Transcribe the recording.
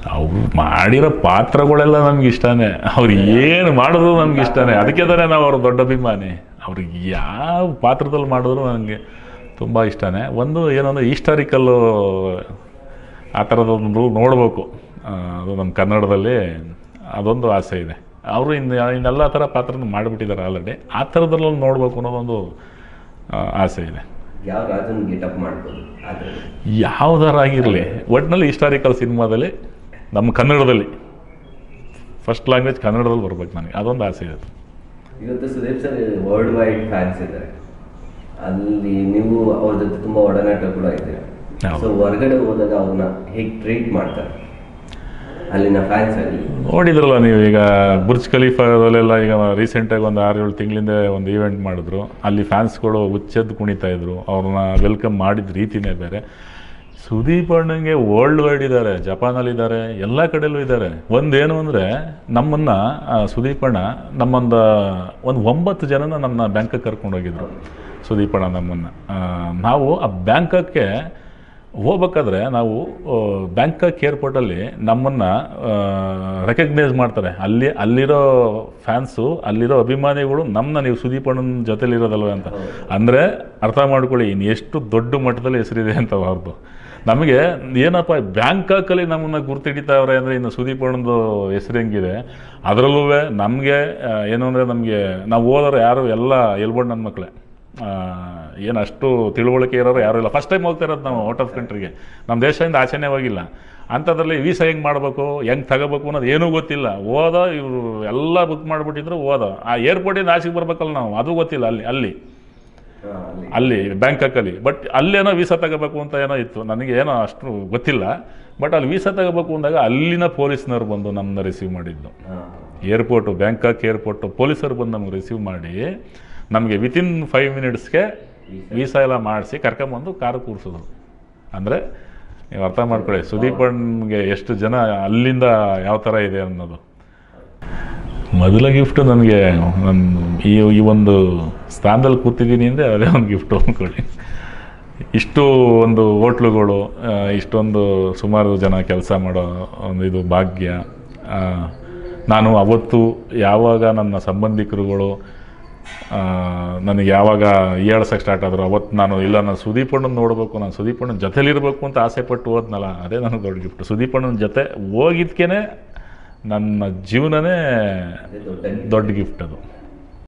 ಅವ್ರು ಮಾಡಿರೋ ಪಾತ್ರಗಳೆಲ್ಲ ನಮ್ಗೆ ಇಷ್ಟನೇ ಅವ್ರು ಏನು ಮಾಡಿದ್ರು ನಮ್ಗೆ ಇಷ್ಟನೇ ಅದಕ್ಕೆ ತಾನೇ ನಾವು ಅವ್ರ ದೊಡ್ಡ ಅಭಿಮಾನಿ ಅವ್ರಿಗೆ ಯಾವ ಪಾತ್ರದಲ್ಲಿ ಮಾಡಿದ್ರು ನನಗೆ ತುಂಬ ಇಷ್ಟನೇ ಒಂದು ಏನಂದ್ರೆ ಹಿಸ್ಟಾರಿಕಲ್ಲು ಆ ಥರದೊಂದು ನೋಡಬೇಕು ಅದು ನಮ್ಮ ಕನ್ನಡದಲ್ಲಿ ಅದೊಂದು ಆಸೆ ಇದೆ ಅವರು ಇನ್ನು ಇನ್ನೆಲ್ಲ ಥರ ಪಾತ್ರನ ಮಾಡಿಬಿಟ್ಟಿದ್ದಾರೆ ಆಲ್ರೆಡಿ ಆ ಥರದ್ರಲ್ಲಿ ನೋಡಬೇಕು ಅನ್ನೋದೊಂದು ಆ, ಆಸೆ ಇದೆ ಯಾವ ರಾಜನ್ ಗೆಟಪ್ ಮಾಡ್ಬೋದು ಅದ್ರಲ್ಲಿ ಯಾವುದಾರಾಗಿರಲಿ ಒಟ್ಟಿನಲ್ಲಿ ಹಿಸ್ಟಾರಿಕಲ್ ಸಿನಿಮಾದಲ್ಲಿ ನಮ್ಮ ಕನ್ನಡದಲ್ಲಿ ಫಸ್ಟ್ ಲ್ಯಾಂಗ್ವೇಜ್ ಕನ್ನಡದಲ್ಲಿ ಬರ್ಬೇಕು ನನಗೆ ಅದೊಂದು ಆಸೆ ಇದೆ ಇವತ್ತು Sudeep sir world wide fans ಇದ್ದಾರೆ ಅಲ್ಲಿ ನೀವು ಅವ್ರ ಜೊತೆ ತುಂಬಾ ಒಡನಾಟ ಕೂಡ ಇದೆ ಹೌದು. ಸೊ ಹೊರಗಡೆ ಹೋದಾಗ ಅವ್ರನ್ನ ಹೇಗೆ ಟ್ರೀಟ್ ಮಾಡ್ತಾರೆ ಅಲ್ಲಿನ ಫ್ಯಾನ್ಸ್ ಆಗಲಿ ನೋಡಿದ್ರಲ್ಲ ನೀವು ಈಗ ಬುರ್ಜ್ ಖಲೀಫಾದಲ್ಲೆಲ್ಲ ಈಗ ರೀಸೆಂಟಾಗಿ ಒಂದು ಆರು ಏಳು ತಿಂಗಳಿಂದ ಒಂದು ಈವೆಂಟ್ ಮಾಡಿದ್ರು ಅಲ್ಲಿ ಫ್ಯಾನ್ಸ್ಗಳು ಹುಚ್ಚೆದ್ದು ಕುಣಿತಾ ಇದ್ರು ಅವ್ರನ್ನ ವೆಲ್ಕಮ್ ಮಾಡಿದ ರೀತಿನೇ ಬೇರೆ ಸುದೀಪ್ ಅಣ್ಣಂಗೆ ವರ್ಲ್ಡ್ ವೈಡ್ ಇದ್ದಾರೆ ಜಪಾನಲ್ಲಿದ್ದಾರೆ ಎಲ್ಲ ಕಡೆಯಲ್ಲೂ ಇದ್ದಾರೆ ಒಂದೇನು ಅಂದರೆ ನಮ್ಮನ್ನು ಸುದೀಪ್ ಅಣ್ಣ ನಮ್ಮೊಂದು ಒಂದು ಒಂಬತ್ತು ಜನನ ನಮ್ಮನ್ನ ಬ್ಯಾಂಕಕ್ಕೆ ಕರ್ಕೊಂಡೋಗಿದ್ರು ಸುದೀಪ್ ಅಣ್ಣ ನಮ್ಮನ್ನು ಆ, ನಾವು ಆ ಬ್ಯಾಂಕಕ್ಕೆ ಹೋಗ್ಬೇಕಾದ್ರೆ ನಾವು ಆ, ಬ್ಯಾಂಕಾಕ್ ಏರ್ಪೋರ್ಟಲ್ಲಿ ನಮ್ಮನ್ನು ರೆಕಗ್ನೈಸ್ ಮಾಡ್ತಾರೆ ಅಲ್ಲಿ ಅಲ್ಲಿರೋ ಫ್ಯಾನ್ಸು ಅಲ್ಲಿರೋ ಅಭಿಮಾನಿಗಳು ನಮ್ಮನ್ನ ನೀವು ಸುದೀಪ್ ಅಣ್ಣನ ಜೊತೆಲಿರೋದಲ್ವ ಅಂತ ಅಂದರೆ ಅರ್ಥ ಮಾಡ್ಕೊಳ್ಳಿ ಇನ್ನು ಎಷ್ಟು ದೊಡ್ಡ ಮಟ್ಟದಲ್ಲಿ ಹೆಸರಿದೆ ಅಂತ ಅವ್ರದ್ದು ನಮಗೆ ಏನಪ್ಪ ಬ್ಯಾಂಕಾಕಲ್ಲಿ ನಮ್ಮನ್ನು ಗುರ್ತಿಡಿತಾವ್ರೆ ಅಂದರೆ ಇನ್ನು ಸುದೀಪ್ ಅಣ್ಣಂದು ಹೆಸರು ಹೆಂಗಿದೆ ಅದರಲ್ಲೂ ನಮಗೆ ಏನು ಅಂದರೆ ನಮಗೆ ನಾವು ಹೋದವ್ರು ಯಾರು ಎಲ್ಲ ಎಲ್ಬೋರ್ಡ್ ನನ್ನ ಮಕ್ಕಳೇ ಏನು ಅಷ್ಟು ತಿಳುವಳಿಕೆ ಇರೋರು ಯಾರೂ ಇಲ್ಲ ಫಸ್ಟ್ ಟೈಮ್ ಹೋಗ್ತಾ ಇರೋದು ನಾವು ಔಟ್ ಆಫ್ ಕಂಟ್ರಿಗೆ ನಮ್ಮ ದೇಶದಿಂದ ಆಚೆನೇ ಹೋಗಿಲ್ಲ ಅಂಥದ್ರಲ್ಲಿ ವೀಸಾ ಹೆಂಗೆ ಮಾಡಬೇಕು ಹೆಂಗೆ ತಗೋಬೇಕು ಅನ್ನೋದು ಏನೂ ಗೊತ್ತಿಲ್ಲ ಹೋದ ಇವರು ಎಲ್ಲ ಬುಕ್ ಮಾಡಿಬಿಟ್ಟಿದ್ರು ಹೋದ ಆ ಏರ್ಪೋರ್ಟಿಂದ ಆಚೆಗೆ ಬರ್ಬೇಕಲ್ಲ ನಾವು ಅದು ಗೊತ್ತಿಲ್ಲ ಅಲ್ಲಿ ಅಲ್ಲಿ ಅಲ್ಲಿ ಅಲ್ಲಿ ಬ್ಯಾಂಕಾಕಲ್ಲಿ ಬಟ್ ಅಲ್ಲೇನೋ ವೀಸಾ ತಗೋಬೇಕು ಅಂತ ಏನೋ ಇತ್ತು ನನಗೆ ಏನೋ ಅಷ್ಟು ಗೊತ್ತಿಲ್ಲ ಬಟ್ ಅಲ್ಲಿ ವೀಸಾ ತಗೋಬೇಕು ಅಂದಾಗ ಅಲ್ಲಿನ ಪೊಲೀಸ್ನವ್ರು ಬಂದು ನಮ್ಮನ್ನ ರಿಸೀವ್ ಮಾಡಿದ್ದು ಹಾ. ಏರ್ಪೋರ್ಟು ಬ್ಯಾಂಕಾಕ್ ಏರ್ಪೋರ್ಟು ಪೊಲೀಸರು ಬಂದು ನಮ್ಗೆ ರಿಸೀವ್ ಮಾಡಿ ನಮಗೆ ವಿತಿನ್ ಫೈವ್ ಮಿನಿಟ್ಸ್ಗೆ ವೀಸಾ ಎಲ್ಲ ಮಾಡಿಸಿ ಕರ್ಕೊಂಬಂದು ಕಾರು ಕೂರಿಸಿದ್ರು ಅಂದರೆ ನೀವು ಅರ್ಥ ಮಾಡ್ಕೊಳ್ಳಿ ಸುದೀಪ್ ಅಣ್ಣಗೆ ಎಷ್ಟು ಜನ ಅಲ್ಲಿಂದ ಯಾವ ಥರ ಇದೆ ಅನ್ನೋದು ಮೊದಲ ಗಿಫ್ಟ್ ನನಗೆ ನನ್ನ ಈ ಈ ಒಂದು ಸ್ಥಾನದಲ್ಲಿ ಕೂತಿದ್ದೀನಿ ಅಂದರೆ ಅದೇ ಒಂದು ಗಿಫ್ಟು ಅಂದ್ಕೊಳ್ಳಿ ಇಷ್ಟು ಒಂದು ಹೋಟ್ಲುಗಳು ಆ, ಇಷ್ಟೊಂದು ಸುಮಾರು ಜನ ಕೆಲಸ ಮಾಡೋ ಒಂದು ಇದು ಭಾಗ್ಯ ಆ, ನಾನು ಅವತ್ತು ಯಾವಾಗ ನನ್ನ ಸಂಬಂಧಿಕರುಗಳು ಆ, ನನಗೆ ಯಾವಾಗ ಹೇಳ್ಸಕ್ಕೆ ಸ್ಟಾರ್ಟ್ ಆದರು ಅವತ್ತು ನಾನು ಇಲ್ಲ ನಾನು ಸುದೀಪ್ ಅಣ್ಣನ ನೋಡಬೇಕು ನಾನು ಸುದೀಪ್ ಅಣ್ಣನ ಜೊತೆಲಿರಬೇಕು ಅಂತ ಆಸೆ ಪಟ್ಟು ಹೋದ್ನಲ್ಲ ಅದೇ ನನಗೆ ದೊಡ್ಡ ಗಿಫ್ಟ್ ಸುದೀಪ್ ಅಣ್ಣನ ಜೊತೆ ಹೋಗಿದ್ಕೇ ನನ್ನ ಜೀವನನೇ ಅದೇ ದೊಡ್ಡ ದೊಡ್ಡ ಗಿಫ್ಟ್ ಅದು